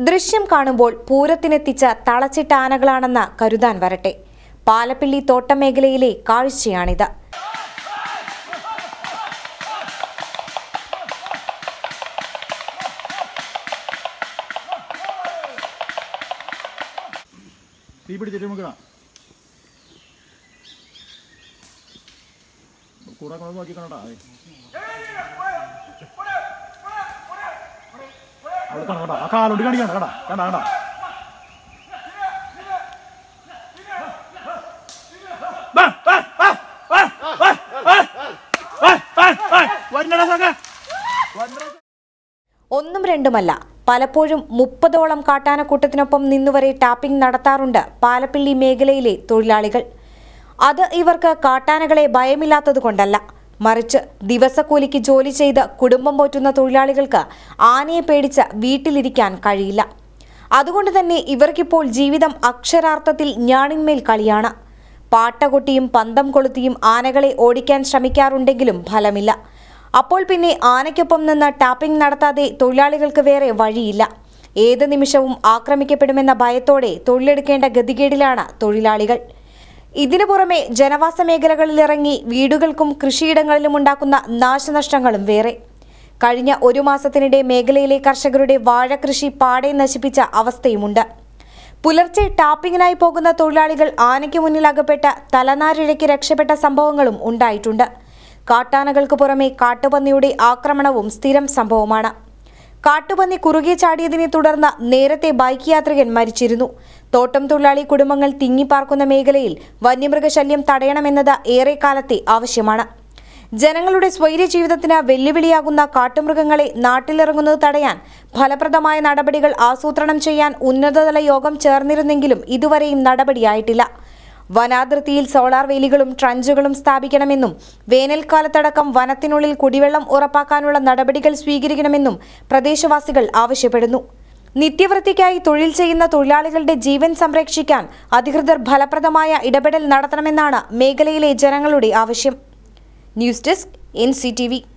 ദൃശ്യം കാണുമ്പോൾ പൂരത്തിനെത്തിച്ച തളച്ചിട്ട ആനകളാണെന്ന് കരുതാൻ വരട്ടെ പാലപ്പിള്ളി തോട്ടം മേഖലയിലെ കാഴ്ചയാണിത് തീ പിടിച്ചിട്ട് നമുക്ക് കൂടെ കൂടെ നോക്കി കാണടാ അവിടെ കാണാ ആ കാലോട്ട് കാണിക്കണ്ട കടാ കണ്ടാ കണ്ടാ വരണടാ സാക്ക വരണടാ ഒന്നും രണ്ടുമല്ല പലപ്പോഴും മുപ്പതോളം കാട്ടാനക്കൂട്ടത്തിനൊപ്പം നിന്നുവരെ ടാപ്പിംഗ് നടത്താറുണ്ട് പാലപ്പിള്ളി മേഖലയിലെ തൊഴിലാളികൾ അത് ഇവർക്ക് കാട്ടാനകളെ ഭയമില്ലാത്തതുകൊണ്ടല്ല മറിച്ച് ദിവസക്കൂലിക്ക് ജോലി ചെയ്ത് കുടുംബം പോറ്റുന്ന തൊഴിലാളികൾക്ക് ആനയെ പേടിച്ച് വീട്ടിലിരിക്കാൻ കഴിയില്ല അതുകൊണ്ട് തന്നെ ഇവർക്കിപ്പോൾ ജീവിതം അക്ഷരാർത്ഥത്തിൽ ഞാണിന്മേൽ കളിയാണ് പാട്ടകൊട്ടിയും പന്തം കൊളുത്തിയും ആനകളെ ഓടിക്കാൻ ശ്രമിക്കാറുണ്ടെങ്കിലും ഫലമില്ല അപ്പോൾ പിന്നെ ആനയ്ക്കൊപ്പം നിന്ന് ടാപ്പിംഗ് നടത്താതെ തൊഴിലാളികൾക്ക് വേറെ വഴിയില്ല ഏത് നിമിഷവും ആക്രമിക്കപ്പെടുമെന്ന ഭയത്തോടെ തൊഴിലെടുക്കേണ്ട ഗതികേടിലാണ് തൊഴിലാളികൾ ഇതിനു പുറമെ ജനവാസ മേഖലകളിലിറങ്ങി വീടുകൾക്കും കൃഷിയിടങ്ങളിലും ഉണ്ടാക്കുന്ന നാശനഷ്ടങ്ങളും വേറെ കഴിഞ്ഞ ഒരു മാസത്തിനിടെ മേഖലയിലെ കർഷകരുടെ വാഴകൃഷി പാടെ നശിപ്പിച്ച അവസ്ഥയുമുണ്ട് പുലർച്ചെ ടാപ്പിങ്ങിനായി പോകുന്ന തൊഴിലാളികൾ ആനയ്ക്ക് മുന്നിൽ അകപ്പെട്ട തലനാരിഴയ്ക്ക് രക്ഷപ്പെട്ട സംഭവങ്ങളും ഉണ്ടായിട്ടുണ്ട് കാട്ടാനകൾക്ക് പുറമെ കാട്ടുപന്നിയുടെ ആക്രമണവും സ്ഥിരം സംഭവമാണ് കാട്ടുപന്നി കുറുകെ ചാടിയതിനെ തുടർന്ന് നേരത്തെ ബൈക്ക് യാത്രികൻ മരിച്ചിരുന്നു തോട്ടം തൊഴിലാളി കുടുംബങ്ങൾ തിങ്ങിപ്പാർക്കുന്ന മേഖലയിൽ വന്യമൃഗശല്യം തടയണമെന്നത് ഏറെക്കാലത്തെ ആവശ്യമാണ് ജനങ്ങളുടെ സ്വൈര്യ ജീവിതത്തിന് വെല്ലുവിളിയാകുന്ന കാട്ടുമൃഗങ്ങളെ നാട്ടിലിറങ്ങുന്നത് തടയാൻ ഫലപ്രദമായ നടപടികൾ ആസൂത്രണം ചെയ്യാൻ ഉന്നതതല യോഗം ചേർന്നിരുന്നെങ്കിലും ഇതുവരെയും നടപടിയായിട്ടില്ല വനാതിർത്തിയിൽ സോളാർ വേലികളും ട്രഞ്ചുകളും സ്ഥാപിക്കണമെന്നും വേനൽക്കാലത്തടക്കം വനത്തിനുള്ളിൽ കുടിവെള്ളം ഉറപ്പാക്കാനുള്ള നടപടികൾ സ്വീകരിക്കണമെന്നും പ്രദേശവാസികൾ ആവശ്യപ്പെടുന്നു നിത്യവൃത്തിക്കായി തൊഴിൽ ചെയ്യുന്ന തൊഴിലാളികളുടെ ജീവൻ സംരക്ഷിക്കാൻ അധികൃതർ ഫലപ്രദമായ ഇടപെടൽ നടത്തണമെന്നാണ് മേഖലയിലെ ജനങ്ങളുടെ ആവശ്യം ന്യൂസ് ഡെസ്ക് എൻ